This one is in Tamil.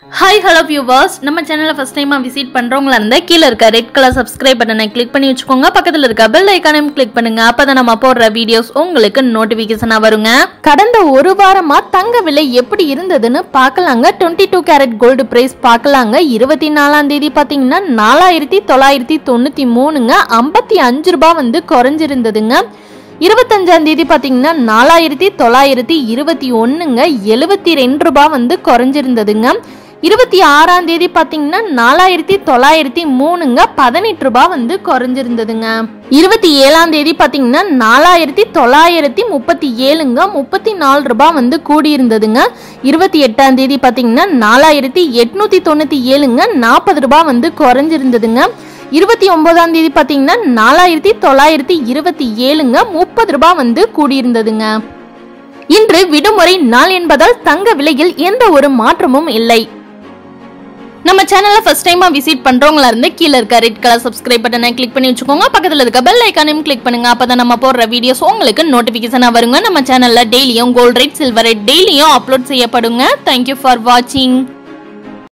ஹாய் ஹலோ வியூவர்ஸ் நம்ம சேனலை ஃபர்ஸ்ட் டைமாக விசிட் பண்ணுறவங்களா இருந்தால் கீழே இருக்க ரெட் கலர் சப்ஸ்கிரைப் பட்டனை கிளிக் பண்ணி வச்சுக்கோங்க பக்கத்தில் இருக்க பெல் ஐக்கானையும் கிளிக் பண்ணுங்க அப்பதான் நம்ம போடுற வீடியோஸ் உங்களுக்கு நோட்டிஃபிகேஷனாக வருங்க கடந்த ஒரு வாரமா தங்க விலை எப்படி இருந்ததுன்னு பார்க்கலாங்க twenty two carat gold price பார்க்கலாங்க இருபத்தி நாலாம் தேதி பார்த்தீங்கன்னா நாலாயிரத்தி தொள்ளாயிரத்தி தொண்ணூற்றி மூணுங்க ஐம்பத்தி அஞ்சு ரூபாய் வந்து குறைஞ்சிருந்ததுங்க இருபத்தஞ்சாம் தேதி பார்த்தீங்கன்னா நாலாயிரத்தி தொள்ளாயிரத்தி இருபத்தி ஒன்றுங்க எழுபத்தி ரெண்டு ரூபாய் வந்து குறைஞ்சிருந்ததுங்க இருபத்தி ஆறாம் தேதி பார்த்தீங்கன்னா நாலாயிரத்தி தொள்ளாயிரத்தி மூணுங்க பதினெட்டு ரூபாய் வந்து குறைஞ்சிருந்ததுங்க இருபத்தி ஏழாம் தேதி பார்த்தீங்கன்னா நாலாயிரத்தி தொள்ளாயிரத்தி முப்பத்தி ஏழுங்க முப்பத்தி நாலு ரூபாய் வந்து கூடியிருந்ததுங்க இருபத்தி எட்டாம் தேதி பார்த்தீங்கன்னா நாலாயிரத்தி எட்நூத்தி தொண்ணூற்றி ஏழுங்க நாற்பது ரூபாய் வந்து குறைஞ்சிருந்ததுங்க இருபத்தி ஒன்பதாம் தேதி பார்த்தீங்கன்னா நாலாயிரத்தி தொள்ளாயிரத்தி இருபத்தி ஏழுங்க முப்பது ரூபாய் வந்து கூடியிருந்ததுங்க இன்று விடுமுறை நாள் என்பதால் தங்க விலையில் எந்த ஒரு மாற்றமும் இல்லை நம்ம சேனலை ஃபர்ஸ்ட் டைமா விசிட் பண்றவங்களா இருந்து கீழே இருக்க ரெட் கலர் சப்ஸ்கிரைப் பட்டனை கிளிக் பண்ணி வச்சுக்கோங்க பக்கத்துல இருக்க பெல் ஐக்கானையும் கிளிக் பண்ணுங்க அப்பதான் நம்ம போடுற வீடியோஸ் உங்களுக்கு நோட்டிபிகேஷனா வருங்க நம்ம சேனல்ல டெய்லியும் கோல்ட் ரேட் சில்வர் ரேட் டெய்லியும் அப்லோட் செய்யப்படுங்க தேங்க்யூ ஃபார் வாட்சிங்